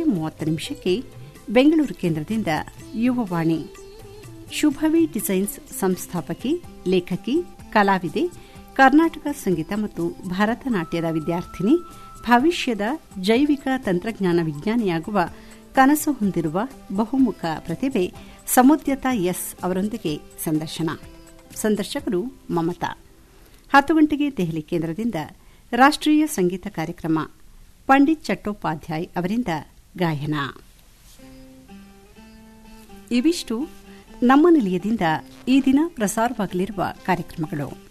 ಮೂವತ್ತು ನಿಮಿಷಕ್ಕೆ ಬೆಂಗಳೂರು ಕೇಂದ್ರದಿಂದ ಯುವವಾಣಿ ಶುಭವಿ ಡಿಸೈನ್ಸ್ ಸಂಸ್ಥಾಪಕಿ ಲೇಖಕಿ ಕಲಾವಿದೆ ಕರ್ನಾಟಕ ಸಂಗೀತ ಮತ್ತು ಭರತನಾಟ್ಯದ ವಿದ್ಯಾರ್ಥಿನಿ ಭವಿಷ್ಯದ ಜೈವಿಕ ತಂತ್ರಜ್ಞಾನ ವಿಜ್ಞಾನಿಯಾಗುವ ಕನಸು ಹೊಂದಿರುವ ಬಹುಮುಖ ಪ್ರತಿಭೆ ಸಮುದ್ಯತಾ ಎಸ್ ಅವರೊಂದಿಗೆ ಸಂದರ್ಶನ ಸಂದರ್ಶಕರು ಮಮತಾ ಹತ್ತು ಗಂಟೆಗೆ ದೆಹಲಿ ಕೇಂದ್ರದಿಂದ ರಾಷ್ಟ್ರೀಯ ಸಂಗೀತ ಕಾರ್ಯಕ್ರಮ ಪಂಡಿತ್ ಚಟ್ಟೋಪಾಧ್ಯಾಯ್ ಅವರಿಂದ ಗಾಯನ ಇವಿಷ್ಟು ನಮ್ಮ ನಿಲಯದಿಂದ ಈ ದಿನ ಪ್ರಸಾರವಾಗಲಿರುವ ಕಾರ್ಯಕ್ರಮಗಳು